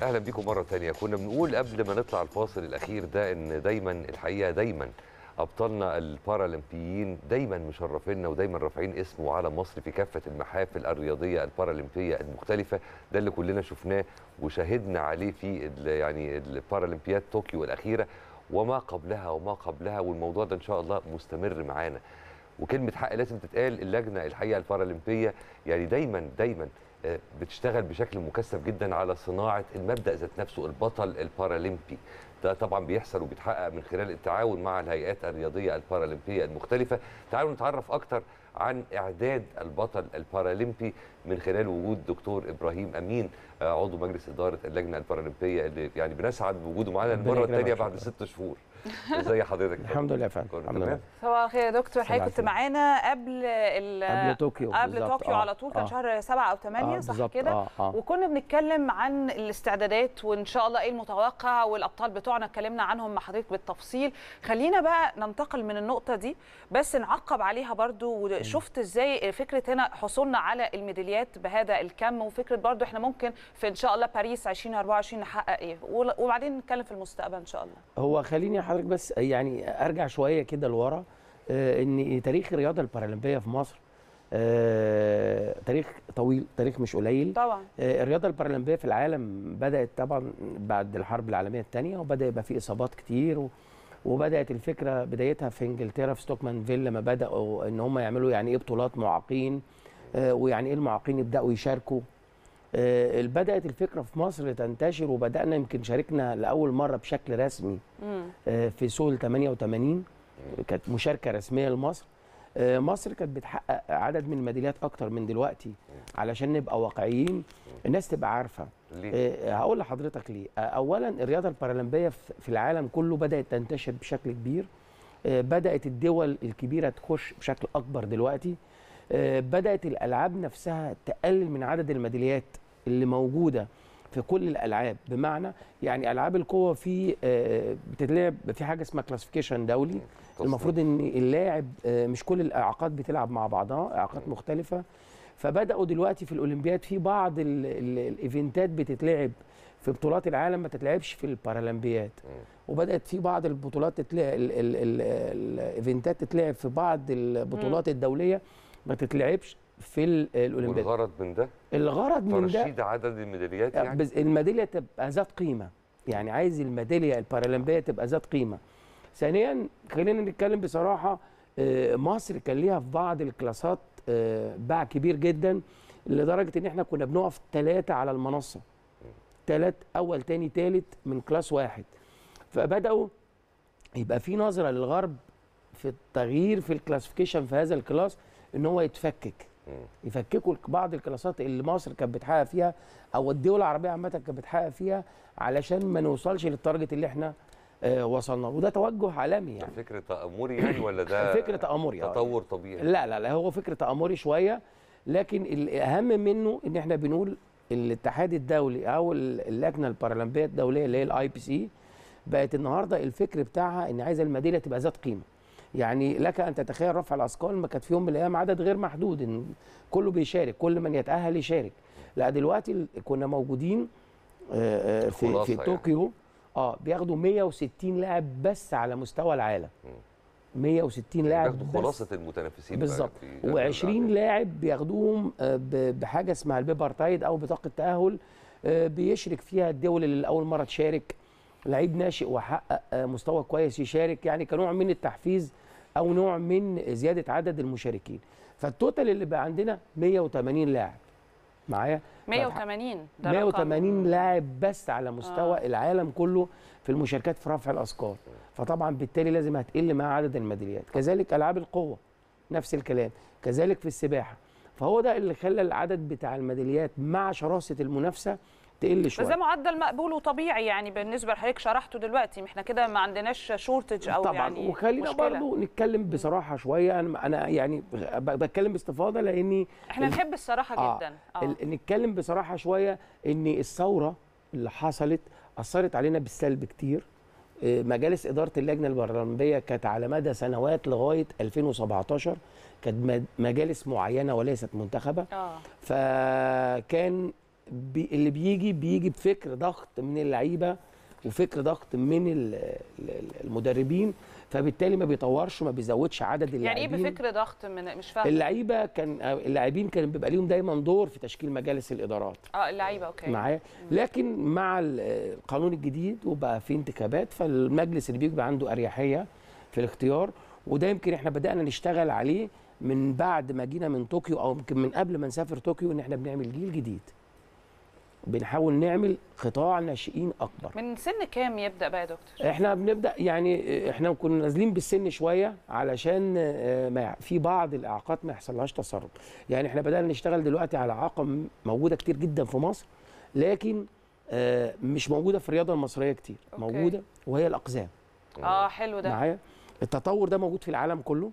اهلا بيكم مره تانية كنا بنقول قبل ما نطلع الفاصل الاخير ده ان دايما الحقيقه دايما ابطالنا البارالمبيين دايما مشرفينا ودايما رافعين اسم وعلم مصر في كافه المحافل الرياضيه البارالمبيه المختلفه ده اللي كلنا شفناه وشاهدنا عليه في ال- يعني البارالمبياد طوكيو الاخيره وما قبلها وما قبلها والموضوع ده ان شاء الله مستمر معانا وكلمه حق لازم تتقال اللجنه الحقيقه البارالمبيه يعني دايما دايما آه، بتشتغل بشكل مكثف جدا على صناعه المبدا ذات نفسه البطل البارالمبي ده طبعا بيحصل وبيتحقق من خلال التعاون مع الهيئات الرياضيه البارالمبيه المختلفه تعالوا نتعرف اكتر عن اعداد البطل البارالمبي من خلال وجود دكتور ابراهيم امين آه، عضو مجلس اداره اللجنه البارالمبيه اللي يعني بنسعد بوجوده معانا ربنا المره يكرمك، الثانيه بعد شكراً. ست شهور ازي حضرتك يا الحمد لله يا فندم كله الحمد تمام؟ لله صباح الخير يا دكتور صباح حضرتك كنت الفل. معانا قبل ال قبل طوكيو قبل بالظبط، طوكيو آه، على طول كان آه. شهر سبعة او ثمانية آه، صح بالظبط، كده آه، آه. وكنا بنتكلم عن الاستعدادات وان شاء الله ايه المتوقع والابطال بتوعنا اتكلمنا عنهم مع حضرتك بالتفصيل خلينا بقى ننتقل من النقطه دي بس نعقب عليها برضو وشفت ازاي فكره هنا حصولنا على الميداليات بهذا الكم وفكره برضو احنا ممكن في ان شاء الله باريس 2024 نحقق ايه ول- وبعدين نتكلم في المستقبل ان شاء الله هو خليني حضرتك بس يعني ارجع شويه كده لورا آه، ان تاريخ الرياضه البارالمبيه في مصر آه، تاريخ طويل تاريخ مش قليل طبعا آه، الرياضه البارالمبيه في العالم بدات طبعا بعد الحرب العالميه الثانيه وبدا يبقى في اصابات كتير و وبدات الفكره بدايتها في انجلترا في ستوكمان فيل لما بداوا ان هم يعملوا يعني ايه بطولات معاقين آه، ويعني ايه المعاقين يبداوا يشاركوا آه، بدات الفكره في مصر تنتشر وبدانا يمكن شاركنا لاول مره بشكل رسمي مم. آه، في سول 88 كانت مشاركه رسميه لمصر آه، مصر كانت بتحقق عدد من الميداليات اكتر من دلوقتي علشان نبقى واقعيين الناس تبقى عارفه ليه؟ آه، هقول لحضرتك ليه آه، اولا الرياضه البارالمبيه في في العالم كله بدات تنتشر بشكل كبير آه، بدات الدول الكبيره تخش بشكل اكبر دلوقتي آه، بدات الالعاب نفسها تقلل من عدد الميداليات اللي موجوده في كل الالعاب بمعنى يعني العاب القوه في آه، بتتلعب في حاجه اسمها كلاسيفيكيشن دولي المفروض ان اللاعب آه، مش كل الاعاقات بتلعب مع بعضها اعاقات مختلفه فبداوا دلوقتي في الاولمبياد في بعض ال- ال- الايفنتات بتتلعب في بطولات العالم ما تتلعبش في البارالمبياد وبدات في بعض البطولات تتلعب ال- ال- ال- الايفنتات تتلعب في بعض البطولات الدوليه ما تتلعبش في ال- الاولمبياد والغرض من ده الغرض من ده ترشيد عدد الميداليات يعني بس الميداليه تبقى ذات قيمه يعني عايز الميداليه البارالمبيه تبقى ذات قيمه ثانيا خلينا نتكلم بصراحه آه، مصر كان ليها في بعض الكلاسات آه، باع كبير جدا لدرجه ان احنا كنا بنقف ثلاثه على المنصه ثلاث اول تاني تالت من كلاس واحد فبداوا يبقى في نظره للغرب في التغيير في الكلاسيفيكيشن في هذا الكلاس ان هو يتفكك يفككوا بعض الكلاسات اللي مصر كانت بتحقق فيها او الدول العربيه عامه كانت بتحقق فيها علشان ما نوصلش للتارجت اللي احنا آه وصلنا له وده توجه عالمي يعني فكره تامري يعني ولا ده فكره تامري آه. تطور طبيعي لا لا لا هو فكره تامري شويه لكن الاهم منه ان احنا بنقول الاتحاد الدولي او اللجنه البارالمبيه الدوليه اللي هي الاي بي سي بقت النهارده الفكر بتاعها ان عايزه الميداليه تبقى ذات قيمه يعني لك ان تتخيل رفع الاثقال ما كانت في يوم من الايام عدد غير محدود ان كله بيشارك كل من يتاهل يشارك لا دلوقتي ال- كنا موجودين آه، آه، في خلاصة في يعني. طوكيو اه بياخدوا 160 لاعب بس على مستوى العالم 160 لاعب بياخدوا بس خلاصه المتنافسين بقى بالظبط في هذا و20 العالم. لاعب بياخدوهم آه، ب- بحاجه اسمها البيبرتايد او بطاقه تاهل آه، بيشرك فيها الدول اللي لاول مره تشارك لعيب ناشئ وحقق آه، مستوى كويس يشارك يعني كنوع من التحفيز او نوع من زياده عدد المشاركين فالتوتال اللي بقى عندنا 180 لاعب معايا 180 ده رقم- 180 لاعب بس على مستوى آه. آه. العالم كله في المشاركات في رفع الاثقال فطبعا بالتالي لازم هتقل مع عدد الميداليات كذلك العاب القوه نفس الكلام كذلك في السباحه فهو ده اللي خلى العدد بتاع الميداليات مع شراسه المنافسه تقل بس ده شويه معدل مقبول وطبيعي يعني بالنسبه لحضرتك شرحته دلوقتي ما احنا كده ما عندناش شورتج او طبعا يعني وخلينا مشكلة. برضو نتكلم بصراحه شويه انا انا يعني ب- بتكلم باستفاضه لاني احنا ال- نحب الصراحه آه. جدا اه ال- نتكلم بصراحه شويه ان الثوره اللي حصلت اثرت علينا بالسلب كتير آه، مجالس اداره اللجنه البرلمانيه كانت على مدى سنوات لغايه 2017 كانت م- مجالس معينه وليست منتخبه اه فكان بي اللي بيجي بيجي بفكر ضغط من اللعيبه وفكر ضغط من ال- ال- المدربين فبالتالي ما بيطورش ما بيزودش عدد يعني ايه اللاعبين بفكر ضغط من مش فاهم اللعيبه كان اللاعبين كان بيبقى ليهم دايما دور في تشكيل مجالس الادارات اه اللعيبه اوكي معايا لكن مع ال- القانون الجديد وبقى في انتخابات فالمجلس اللي بيبقى عنده اريحيه في الاختيار وده يمكن احنا بدانا نشتغل عليه من بعد ما جينا من طوكيو او يمكن من قبل ما نسافر طوكيو ان احنا بنعمل جيل جديد بنحاول نعمل قطاع ناشئين اكبر من سن كام يبدا بقى يا دكتور احنا بنبدا يعني احنا كنا نازلين بالسن شويه علشان آه، ما يع- في بعض الاعاقات ما يحصلهاش تسرب يعني احنا بدانا نشتغل دلوقتي على اعاقه م- موجوده كتير جدا في مصر لكن آه، مش موجوده في الرياضه المصريه كتير أوكي. موجوده وهي الاقزام اه حلو ده معايا التطور ده موجود في العالم كله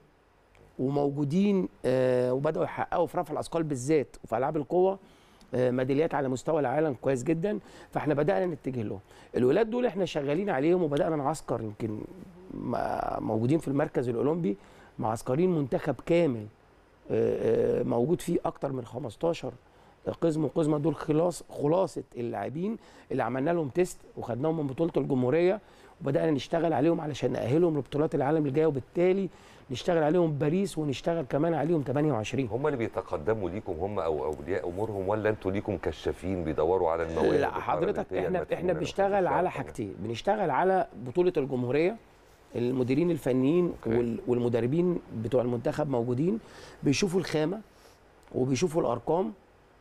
وموجودين آه، وبداوا يحققوا في رفع الاثقال بالذات وفي العاب القوه آه، ميداليات على مستوى العالم كويس جدا فاحنا بدانا نتجه لهم الولاد دول احنا شغالين عليهم وبدانا نعسكر يمكن ما- موجودين في المركز الاولمبي معسكرين منتخب كامل آه، آه، موجود فيه اكتر من 15 قزم وقزمه دول خلاص خلاصه اللاعبين اللي عملنا لهم تيست وخدناهم من بطوله الجمهوريه وبدانا نشتغل عليهم علشان ناهلهم لبطولات العالم الجايه وبالتالي نشتغل عليهم باريس ونشتغل كمان عليهم 28 هم اللي بيتقدموا ليكم هم او اولياء امورهم ولا انتوا ليكم كشافين بيدوروا على المواهب لا حضرتك البارالمبية احنا المدفونة احنا في بنشتغل الشعب على كمان؟ حاجتين بنشتغل على بطوله الجمهوريه المديرين الفنيين أوكي. وال- والمدربين بتوع المنتخب موجودين بيشوفوا الخامه وبيشوفوا الارقام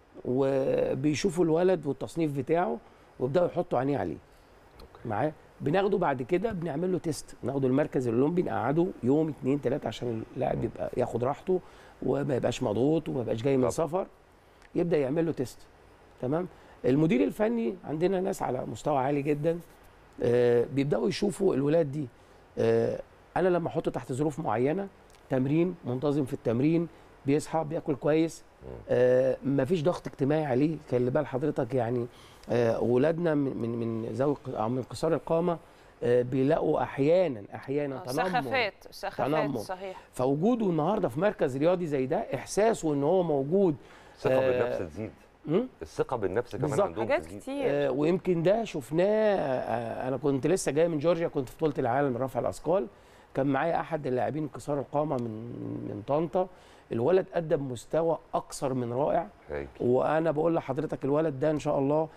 وبيشوفوا الولد والتصنيف بتاعه ويبداوا يحطوا عينيه عليه معاه بناخده بعد كده بنعمل له تيست ناخده المركز الاولمبي نقعده يوم اتنين تلاته عشان اللاعب يبقى ياخد راحته وما يبقاش مضغوط وما يبقاش جاي من طبعا. سفر يبدا يعمل له تيست تمام المدير الفني عندنا ناس على مستوى عالي جدا آه بيبداوا يشوفوا الولاد دي آه انا لما احطه تحت ظروف معينه تمرين منتظم في التمرين بيصحى بياكل كويس آه مفيش ضغط اجتماعي عليه خلي بال حضرتك يعني آه ولادنا من من من ذوي الق- او من قصار القامه آه بيلاقوا احيانا احيانا آه، تنمر سخافات سخافات تنمر. صحيح فوجوده النهارده في مركز رياضي زي ده احساسه ان هو موجود الثقه آه، بالنفس تزيد م? الثقه بالنفس كمان بالظبط. عندهم حاجات تزيد كتير آه، ويمكن ده شفناه آه، انا كنت لسه جاي من جورجيا كنت في بطوله العالم لرفع الاثقال كان معايا احد اللاعبين قصار القامه من من طنطا الولد قدم مستوى اكثر من رائع هايل. وانا بقول لحضرتك الولد ده ان شاء الله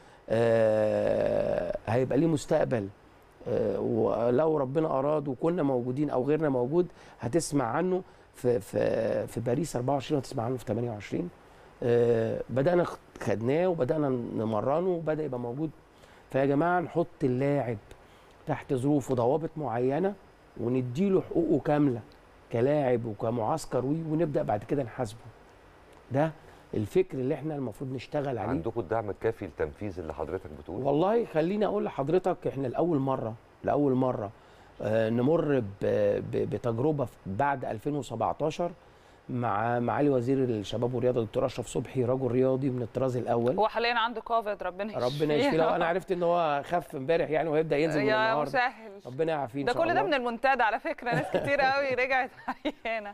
آه، هيبقى ليه مستقبل آه، ولو ربنا اراد وكنا موجودين او غيرنا موجود هتسمع عنه في في في باريس 24 هتسمع عنه في 28 آه، بدانا خ- خدناه وبدانا نمرنه وبدا يبقى موجود فيا جماعه نحط اللاعب تحت ظروف وضوابط معينه ونديله حقوقه كامله كلاعب وكمعسكر وي- ونبدا بعد كده نحاسبه ده الفكر اللي احنا المفروض نشتغل عليه عندكم الدعم الكافي لتنفيذ اللي حضرتك بتقوله والله خليني اقول لحضرتك احنا لاول مره لاول مره آه، نمر ب- ب- بتجربه في- بعد 2017 مع معالي وزير الشباب والرياضه دكتور اشرف صبحي رجل رياضي من الطراز الاول هو حاليا عنده كوفيد ربنا يشفيه ربنا يشفيه لو انا عرفت ان هو خف امبارح يعني وهيبدا ينزل من يا النهارده مسهل ربنا يعافيه ان ده شاء كل الله ده من المنتدى على فكره ناس كتير قوي رجعت عيانه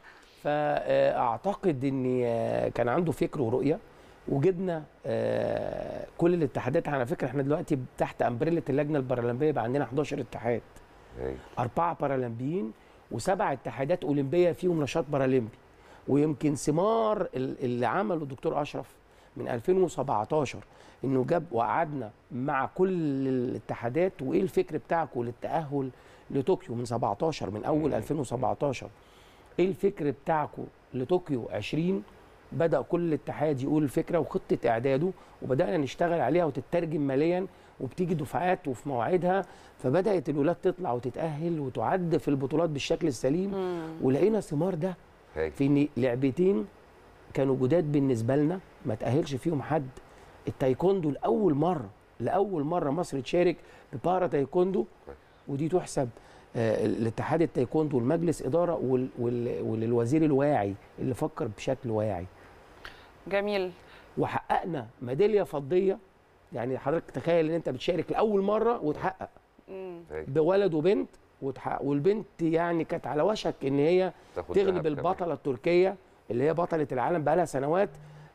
فاعتقد ان آه، كان عنده فكر ورؤيه وجبنا آه، كل الاتحادات على فكره احنا دلوقتي تحت امبريلا اللجنه البارالمبيه بقى عندنا 11 اتحاد هايل. أربعة بارالمبيين وسبع اتحادات أولمبية فيهم نشاط بارالمبي ويمكن ثمار ال- اللي عمله الدكتور أشرف من 2017 إنه جاب وقعدنا مع كل الاتحادات وإيه الفكر بتاعكم للتأهل لطوكيو من 17 من أول 2017 إيه الفكر بتاعكم لطوكيو 20 بدأ كل اتحاد يقول الفكرة وخطة إعداده وبدأنا نشتغل عليها وتترجم ماليا وبتيجي دفعات وفي مواعيدها فبدات الولاد تطلع وتتاهل وتعد في البطولات بالشكل السليم ولقينا ثمار ده هايل. في ان لعبتين كانوا جداد بالنسبه لنا ما تاهلش فيهم حد التايكوندو لاول مره لاول مره مصر تشارك ببارا تايكوندو ودي تحسب آه، الاتحاد التايكوندو والمجلس اداره وال- وال- وللوزير الواعي اللي فكر بشكل واعي جميل وحققنا ميداليه فضيه يعني حضرتك تخيل ان انت بتشارك لاول مره وتحقق مم. هايل. بولد وبنت وتحقق والبنت يعني كانت على وشك ان هي تاخد ذهب تغلب كمان. البطله التركيه اللي هي بطله العالم بقى لها سنوات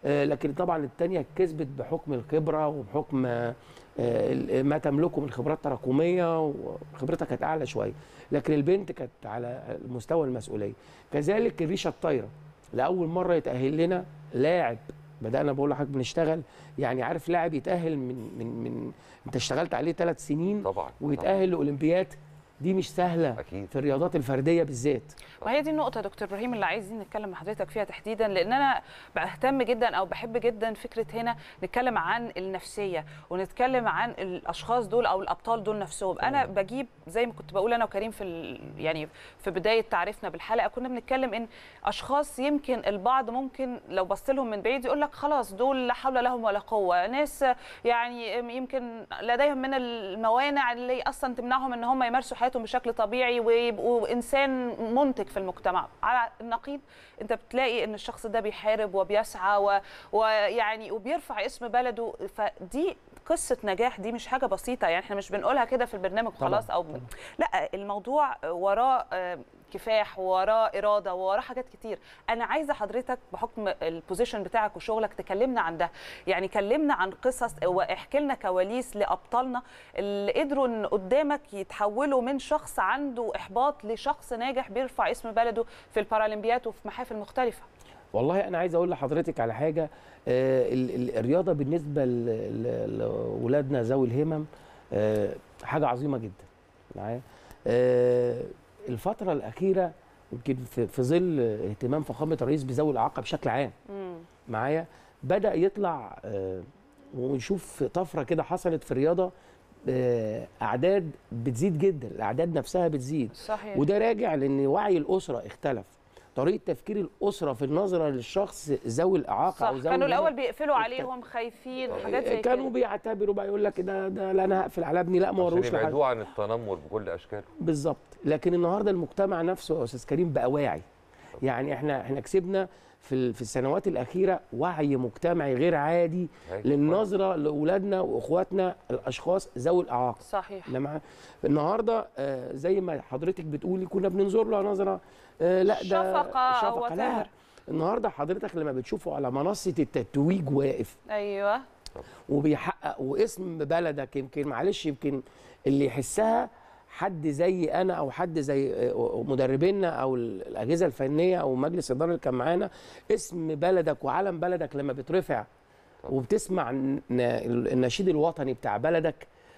آه، لكن طبعا الثانيه كسبت بحكم الخبره وبحكم آه، ال- ما تملكه من خبرات تراكميه وخبرتها كانت اعلى شويه لكن البنت كانت على مستوى المسؤوليه كذلك الريشه الطايره لاول مره يتاهل لنا لاعب بدانا بقول لحضرتك بنشتغل يعني عارف لاعب يتاهل من من من انت اشتغلت عليه ثلاث سنين طبعا ويتاهل لاولمبياد دي مش سهله اكيد في الرياضات الفرديه بالذات وهي دي النقطة يا دكتور إبراهيم اللي عايزين نتكلم مع حضرتك فيها تحديدا لأن أنا بهتم جدا أو بحب جدا فكرة هنا نتكلم عن النفسية ونتكلم عن الأشخاص دول أو الأبطال دول نفسهم أنا بجيب زي ما كنت بقول أنا وكريم في ال- يعني في بداية تعريفنا بالحلقة كنا بنتكلم إن أشخاص يمكن البعض ممكن لو بص لهم من بعيد يقول لك خلاص دول لا حول لهم ولا قوة ناس يعني يمكن لديهم من الموانع اللي أصلا تمنعهم إن هم يمارسوا حياتهم بشكل طبيعي ويبقوا إنسان منتج في المجتمع على النقيض انت بتلاقي ان الشخص ده بيحارب وبيسعى و- ويعني وبيرفع اسم بلده فدي قصه نجاح دي مش حاجه بسيطه يعني احنا مش بنقولها كده في البرنامج طبعاً، خلاص او طبعاً. لا الموضوع وراه آه، كفاح وراه اراده وراه حاجات كتير انا عايزه حضرتك بحكم البوزيشن بتاعك وشغلك تكلمنا عن ده يعني كلمنا عن قصص واحكي لنا كواليس لابطالنا اللي قدروا ان قدامك يتحولوا من شخص عنده احباط لشخص ناجح بيرفع اسم بلده في البارالمبيات وفي محافل مختلفه والله انا عايز اقول لحضرتك على حاجه آه، ال- ال- الرياضه بالنسبه ل- ل- لاولادنا ذوي الهمم آه، حاجه عظيمه جدا معايا آه، الفتره الاخيره يمكن في في ظل اهتمام فخامه الرئيس بذوي الاعاقه بشكل عام مم. معايا بدا يطلع آه، ونشوف طفره كده حصلت في الرياضه آه، اعداد بتزيد جدا الاعداد نفسها بتزيد صحيح وده راجع لان وعي الاسره اختلف طريقه تفكير الاسره في النظره للشخص ذوي الاعاقه صح او ذوي كانوا الهمم الاول بيقفلوا الت- عليهم خايفين صحيح. حاجات زي كانوا كده بيعتبروا بقى يقول لك ده ده لا انا هقفل على ابني لا ما عشان وروش لحاجه يبعدوه عن التنمر بكل اشكاله بالظبط لكن النهارده المجتمع نفسه يا استاذ كريم بقى واعي يعني احنا احنا كسبنا في ال- في السنوات الاخيره وعي مجتمعي غير عادي هاي. للنظره لاولادنا واخواتنا الاشخاص ذوي الاعاقه صحيح لما النهارده آه، زي ما حضرتك بتقولي كنا بننظر له نظره آه، لا ده شفقة أو شفقه لا whatever. النهارده حضرتك لما بتشوفه على منصه التتويج واقف ايوه وبيحقق واسم بلدك يمكن معلش يمكن اللي يحسها حد زي انا او حد زي آه، مدربينا او الاجهزه الفنيه او مجلس الاداره اللي كان معانا اسم بلدك وعلم بلدك لما بترفع وبتسمع ن- النشيد الوطني بتاع بلدك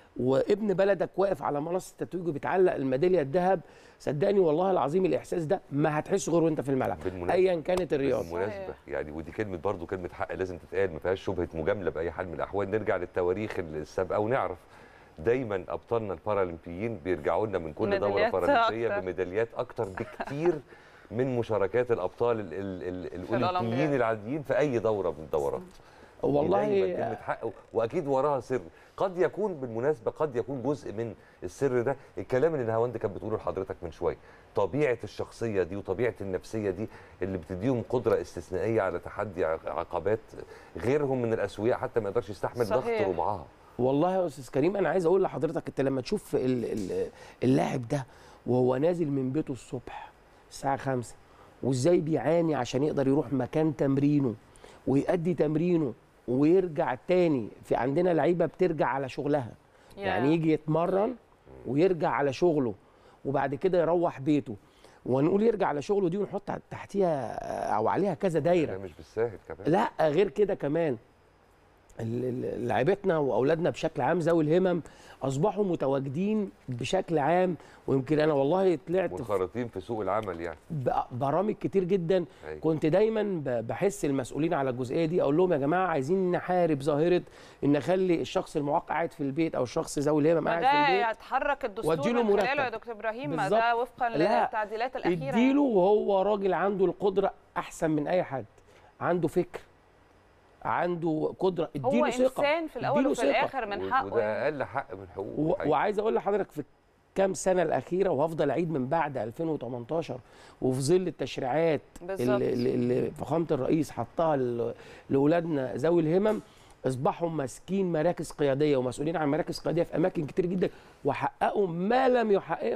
وابن بلدك واقف على منصه التتويج وبيتعلق الميداليه الذهب صدقني والله العظيم الاحساس ده ما هتحسه غير وانت في الملعب بالمناسبة. ايا كانت الرياضه بالمناسبه يعني ودي كلمه برضو كلمه حق لازم تتقال ما فيهاش شبهه مجامله باي حال من الاحوال نرجع للتواريخ السابقه ونعرف دايما ابطالنا البارالمبيين بيرجعوا لنا من كل دوره ميداليات بارالمبيه أكتر. بميداليات اكتر بكتير من مشاركات الابطال ال- ال- ال- الاولمبيين الأولمبياد. العاديين في اي دوره من الدورات دايما والله كلمه حق واكيد وراها سر قد يكون بالمناسبه قد يكون جزء من السر ده الكلام اللي نهاوند كانت بتقوله لحضرتك من شويه طبيعه الشخصيه دي وطبيعه النفسيه دي اللي بتديهم قدره استثنائيه على تحدي عق- عقبات غيرهم من الاسوياء حتى ما يقدرش يستحمل ضغط صحيح. ربعها والله يا استاذ كريم انا عايز اقول لحضرتك انت لما تشوف ال- ال- اللاعب ده وهو نازل من بيته الصبح الساعه 5 وازاي بيعاني عشان يقدر يروح مكان تمرينه ويأدي تمرينه ويرجع تاني في عندنا لعيبه بترجع على شغلها يعني يجي يتمرن ويرجع على شغله وبعد كده يروح بيته ونقول يرجع على شغله دي ونحط تحتيها او عليها كذا دايره ده مش بالساهل كمان لا غير كده كمان ال- ال- لعيبتنا واولادنا بشكل عام ذوي الهمم اصبحوا متواجدين بشكل عام ويمكن انا والله طلعت في منخرطين في سوق العمل يعني ب- برامج كتير جدا أيوة. كنت دايما ب- بحس المسؤولين على الجزئيه دي اقول لهم يا جماعه عايزين نحارب ظاهره ان نخلي الشخص المعاق قاعد في البيت او الشخص ذوي الهمم ما قاعد في ده البيت يتحرك الدستور واديله من خلاله مرتب. يا دكتور ابراهيم ما بالظبط. ده وفقا لا، للتعديلات الاخيره اديله وهو راجل عنده القدره احسن من اي حد عنده فكر عنده قدره هو اديله ثقه انسان في الاول اديله وفي ثقة. الاخر من و- حقه وده يعني. اقل حق من حقوقه و- الحقيقة. وعايز اقول لحضرتك في كام سنه الاخيره وهفضل اعيد من بعد 2018 وفي ظل التشريعات بالظبط. اللي, اللي- اللي فخامه الرئيس حطها ل- لاولادنا ذوي الهمم اصبحوا ماسكين مراكز قياديه ومسؤولين عن مراكز قياديه في اماكن كتير جدا وحققوا ما لم يحققه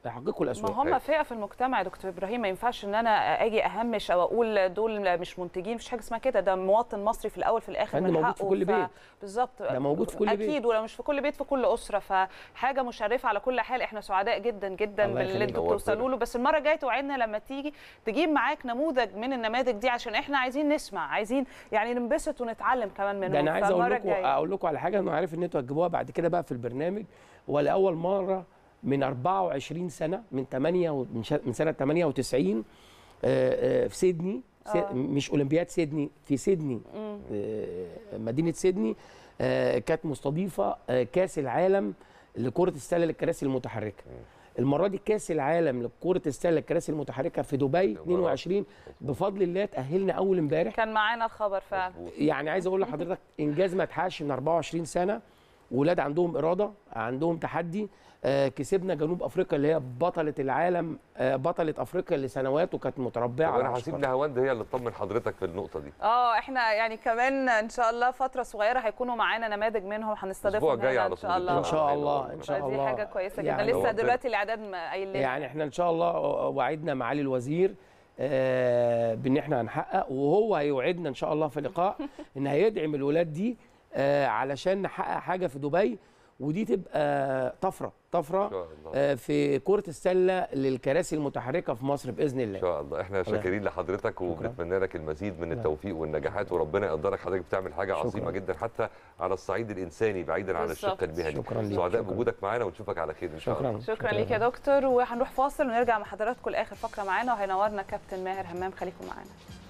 يحققوا ما الاسواق هم فئه في المجتمع يا دكتور ابراهيم ما ينفعش ان انا اجي اهمش او اقول دول مش منتجين مفيش حاجه اسمها كده ده مواطن مصري في الاول في الاخر فندم من موجود حقه في كل ف- بيت. بالظبط ده موجود في كل بيت. اكيد ولو مش في كل بيت في كل اسره فحاجه مشرفه على كل حال احنا سعداء جدا جدا الله باللي يخليك. انتوا نورتنا. بتوصلوا له بس المره الجايه توعدنا لما تيجي تجيب معاك نموذج من النماذج دي عشان احنا عايزين نسمع عايزين يعني ننبسط ونتعلم كمان منهم ده انا عايز فالمرة اقول لكم الجاية. اقول لكم على حاجه انا عارف ان انتوا هتجيبوها بعد كده بقى في البرنامج ولاول مره من 24 سنه من 8 و- من شا- من سنه 98 آه، آه، في سيدني سي- آه. مش اولمبياد سيدني في سيدني مم. آه، مدينه سيدني آه، كانت مستضيفه آه، كاس العالم لكره السله للكراسي المتحركه المره دي كاس العالم لكره السله للكراسي المتحركه في دبي 22 بفضل الله تاهلنا اول امبارح كان معانا الخبر فعلا مظبوط. يعني عايز اقول لحضرتك انجاز ما اتحققش من 24 سنه ولاد عندهم اراده عندهم تحدي آه، كسبنا جنوب افريقيا اللي هي بطله العالم آه، بطله افريقيا لسنوات وكانت متربعه طب على انا هسيب عشقها. نهاوند هي اللي تطمن حضرتك في النقطه دي اه احنا يعني كمان ان شاء الله فتره صغيره هيكونوا معانا نماذج منهم الأسبوع هنستضيفهم الجاي هنا على ان طول شاء الله ان شاء الله ان شاء فدي الله حاجه كويسه جدا يعني لسه نورتنا. دلوقتي الاعداد ما قايل لنا يعني احنا ان شاء الله وعدنا معالي الوزير آه، بان احنا هنحقق وهو هيوعدنا ان شاء الله في لقاء ان هيدعم الولاد دي آه، علشان نحقق حاجه في دبي ودي تبقى طفره ان طفره شاء الله آه، في كره السله للكراسي المتحركه في مصر باذن ان الله شاء الله احنا شاكرين لحضرتك وبنتمنى لك المزيد من التوفيق والنجاحات وربنا يقدرك حضرتك بتعمل حاجه شكراً. عظيمه جدا حتى على الصعيد الانساني بعيدا عن الشق بالظبط. المهني شكراً ليك، سعداء شكراً. بوجودك معانا ونشوفك على خير ان شاء الله شكرا شكرا ليك يا دكتور وهنروح فاصل ونرجع مع حضراتكم لاخر فقره معانا وهينورنا كابتن ماهر همام خليكم معانا